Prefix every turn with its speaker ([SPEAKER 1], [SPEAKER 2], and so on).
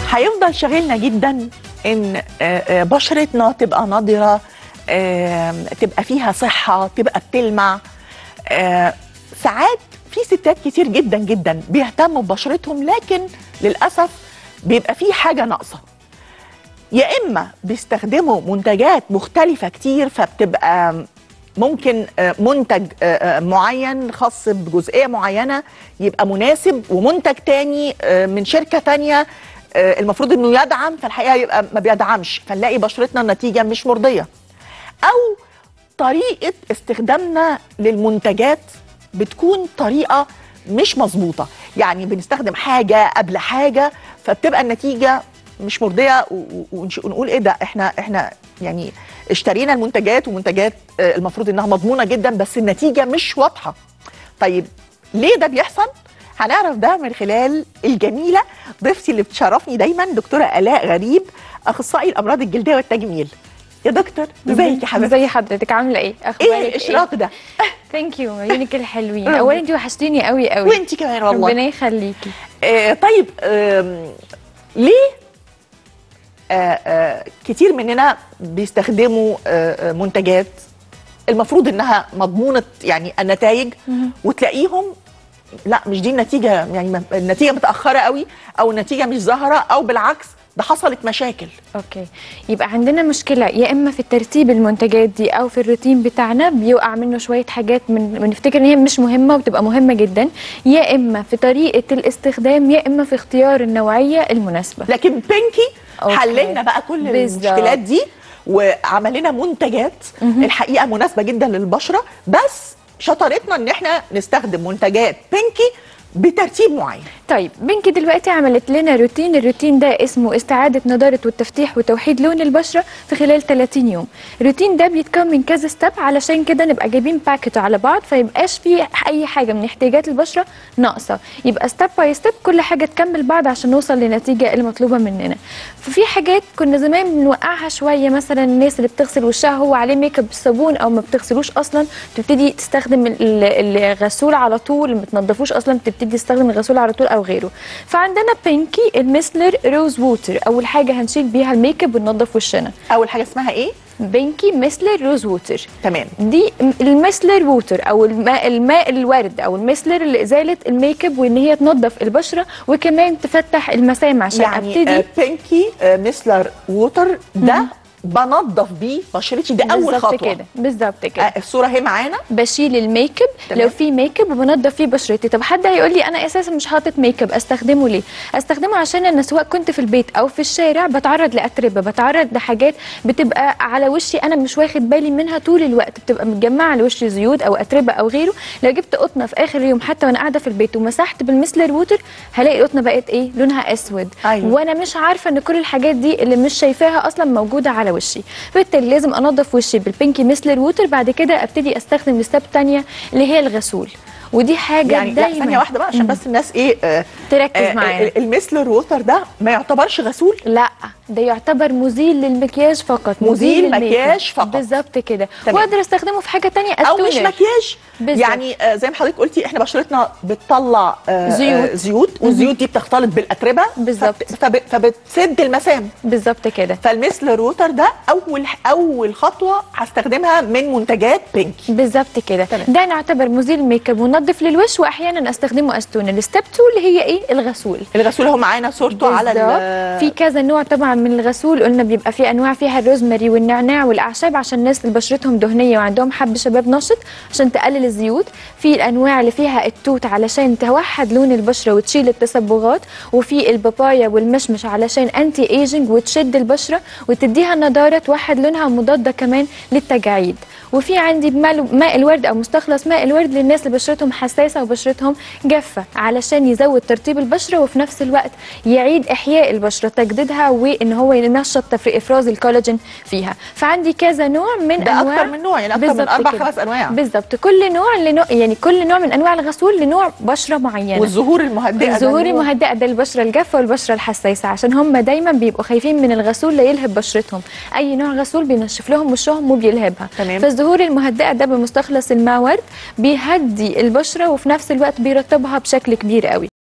[SPEAKER 1] هيفضل شاغلنا جدا ان آه، آه، بشرتنا تبقى نضره آه، تبقى فيها صحه تبقى بتلمع آه، ساعات في ستات كتير جدا جدا بيهتموا ببشرتهم لكن للاسف بيبقى في حاجه ناقصه يا اما بيستخدموا منتجات مختلفه كتير فبتبقى ممكن آه، منتج آه، آه، معين خاص بجزئيه معينه يبقى مناسب ومنتج تاني آه، من شركه تانيه آه، المفروض انه يدعم فالحقيقه يبقى ما بيدعمش فنلاقي بشرتنا النتيجه مش مرضيه او طريقه استخدامنا للمنتجات بتكون طريقه مش مظبوطه يعني بنستخدم حاجه قبل حاجه فبتبقى النتيجه مش مرضيه و- و- ونش- ونقول ايه ده احنا احنا يعني اشترينا المنتجات ومنتجات آه، المفروض انها مضمونه جدا بس النتيجه مش واضحه طيب ليه ده بيحصل هنعرف ده من خلال الجميله ضيفتي اللي بتشرفني دايما دكتوره الاء غريب اخصائي الامراض الجلديه والتجميل يا دكتور ازيك يا حبيبتي
[SPEAKER 2] ازي حضرتك عامله ايه اخبارك
[SPEAKER 1] ايه الاشراق ده
[SPEAKER 2] ثانك يو عيونك الحلوين
[SPEAKER 1] ربنا-
[SPEAKER 2] اولا انت وحشتيني قوي قوي
[SPEAKER 1] وانت كمان والله
[SPEAKER 2] ربنا يخليكي
[SPEAKER 1] آه طيب آم، ليه آه آه كتير مننا بيستخدموا آه آه منتجات المفروض انها مضمونه يعني النتائج وتلاقيهم لا مش دي النتيجه يعني ما- النتيجه متاخره قوي او النتيجه مش ظاهره او بالعكس ده حصلت مشاكل
[SPEAKER 2] اوكي يبقى عندنا مشكله يا اما في ترتيب المنتجات دي او في الروتين بتاعنا بيقع منه شويه حاجات من بنفتكر ان هي مش مهمه وبتبقى مهمه جدا يا اما في طريقه الاستخدام يا اما في اختيار النوعيه المناسبه
[SPEAKER 1] لكن بينكي
[SPEAKER 2] أوكي.
[SPEAKER 1] حللنا بقى كل
[SPEAKER 2] بالظبط.
[SPEAKER 1] المشكلات دي وعمل لنا منتجات الحقيقه مناسبه جدا للبشره بس شطارتنا ان احنا نستخدم منتجات بينكي بترتيب معين
[SPEAKER 2] طيب بنكي دلوقتي عملت لنا روتين الروتين ده اسمه استعادة نضارة والتفتيح وتوحيد لون البشرة في خلال 30 يوم الروتين ده بيتكون من كذا ستيب علشان كده نبقى جايبين باكت على بعض فيبقاش في اي حاجة من احتياجات البشرة ناقصة يبقى ستيب باي ستيب كل حاجة تكمل بعض عشان نوصل للنتيجة المطلوبة مننا ففي حاجات كنا زمان بنوقعها شوية مثلا الناس اللي بتغسل وشها هو عليه ميك اب بالصابون او ما بتغسلوش اصلا تبتدي تستخدم ال- ال- الغسول على طول ما تنضفوش اصلا بتبتدي تستخدم الغسول على طول او غيره فعندنا بينكي الميسلر روز ووتر اول حاجه هنشيل بيها الميك اب وننضف وشنا
[SPEAKER 1] اول حاجه اسمها ايه
[SPEAKER 2] بينكي ميسلر روز ووتر
[SPEAKER 1] تمام
[SPEAKER 2] دي م- الميسلر ووتر او الماء الماء الورد او الميسلر لازاله الميك اب وان هي تنظف البشره وكمان تفتح المسام عشان
[SPEAKER 1] يعني
[SPEAKER 2] ابتدي
[SPEAKER 1] آه بينكي آه ميسلر ووتر ده بنظف بيه بشرتي ده اول
[SPEAKER 2] بالظبط
[SPEAKER 1] خطوه
[SPEAKER 2] كده بالظبط كده
[SPEAKER 1] آه الصوره اهي معانا
[SPEAKER 2] بشيل الميك اب
[SPEAKER 1] تمام.
[SPEAKER 2] لو في ميك اب وبنضف فيه بشرتي طب حد هيقول لي انا اساسا مش حاطط ميك اب استخدمه ليه استخدمه عشان انا سواء كنت في البيت او في الشارع بتعرض لاتربه بتعرض لحاجات بتبقى على وشي انا مش واخد بالي منها طول الوقت بتبقى متجمعه على وشي زيوت او اتربه او غيره لو جبت قطنه في اخر اليوم حتى وانا قاعده في البيت ومسحت بالمسلر ووتر هلاقي القطنه بقت ايه لونها اسود
[SPEAKER 1] أيوة.
[SPEAKER 2] وانا مش عارفه ان كل الحاجات دي اللي مش شايفاها اصلا موجوده على وشي فبالتالي لازم انضف وشي بالبينكي مسلر ووتر بعد كده ابتدي استخدم الستep تانية اللي هي الغسول ودي حاجه
[SPEAKER 1] يعني لا
[SPEAKER 2] دايما
[SPEAKER 1] ثانيه واحده بقى عشان بس الناس ايه آه
[SPEAKER 2] تركز
[SPEAKER 1] آه
[SPEAKER 2] معايا
[SPEAKER 1] ال- الميسلر ووتر ده ما يعتبرش غسول
[SPEAKER 2] لا ده يعتبر مزيل للمكياج فقط
[SPEAKER 1] مزيل
[SPEAKER 2] للميك اب.
[SPEAKER 1] مكياج فقط.
[SPEAKER 2] بالظبط كده
[SPEAKER 1] تمام.
[SPEAKER 2] واقدر استخدمه في حاجه تانية
[SPEAKER 1] او مش
[SPEAKER 2] أستونر.
[SPEAKER 1] مكياج
[SPEAKER 2] بالظبط.
[SPEAKER 1] يعني آه زي ما حضرتك قلتي احنا بشرتنا بتطلع آه
[SPEAKER 2] زيوت.
[SPEAKER 1] آه زيوت والزيوت دي بتختلط بالاتربه
[SPEAKER 2] بالظبط.
[SPEAKER 1] فبت- فب- فبتسد المسام
[SPEAKER 2] بالظبط كده
[SPEAKER 1] فالميسلر ووتر ده اول اول خطوه هستخدمها من منتجات بينكي
[SPEAKER 2] بالظبط كده
[SPEAKER 1] تمام.
[SPEAKER 2] ده نعتبر مزيل ميك اب ونضف للوش واحيانا استخدمه استونر الستيب 2 اللي هي ايه الغسول
[SPEAKER 1] الغسول هو معانا صورته على
[SPEAKER 2] بالظبط.
[SPEAKER 1] ال-
[SPEAKER 2] في كذا نوع طبعا من الغسول قلنا بيبقى في انواع فيها الروزماري والنعناع والاعشاب عشان الناس اللي بشرتهم دهنيه وعندهم حب شباب نشط عشان تقلل الزيوت في الانواع اللي فيها التوت علشان توحد لون البشره وتشيل التصبغات وفي البابايا والمشمش علشان انتي ايجنج وتشد البشره وتديها نضاره توحد لونها ومضاده كمان للتجاعيد وفي عندي مال- ماء الورد او مستخلص ماء الورد للناس اللي بشرتهم حساسه وبشرتهم جافه علشان يزود ترطيب البشره وفي نفس الوقت يعيد احياء البشره تجديدها وان هو ينشط تفريق افراز الكولاجين فيها فعندي كذا نوع من
[SPEAKER 1] ده
[SPEAKER 2] انواع
[SPEAKER 1] اكتر من نوع يعني اكتر من
[SPEAKER 2] بالظبط
[SPEAKER 1] اربع
[SPEAKER 2] كده.
[SPEAKER 1] خمس انواع
[SPEAKER 2] بالظبط كل نوع لنوع يعني كل نوع من انواع الغسول لنوع بشره معينه
[SPEAKER 1] والزهور المهدئه ده
[SPEAKER 2] الزهور
[SPEAKER 1] اللي هو-
[SPEAKER 2] المهدئه ده البشره الجافه والبشره الحساسه عشان هم دايما بيبقوا خايفين من الغسول لا يلهب بشرتهم اي نوع غسول بينشف لهم وشهم وبيلهبها
[SPEAKER 1] تمام.
[SPEAKER 2] فالزهور المهدئه ده بمستخلص الماء ورد بيهدي البشره وفي نفس الوقت بيرطبها بشكل كبير قوي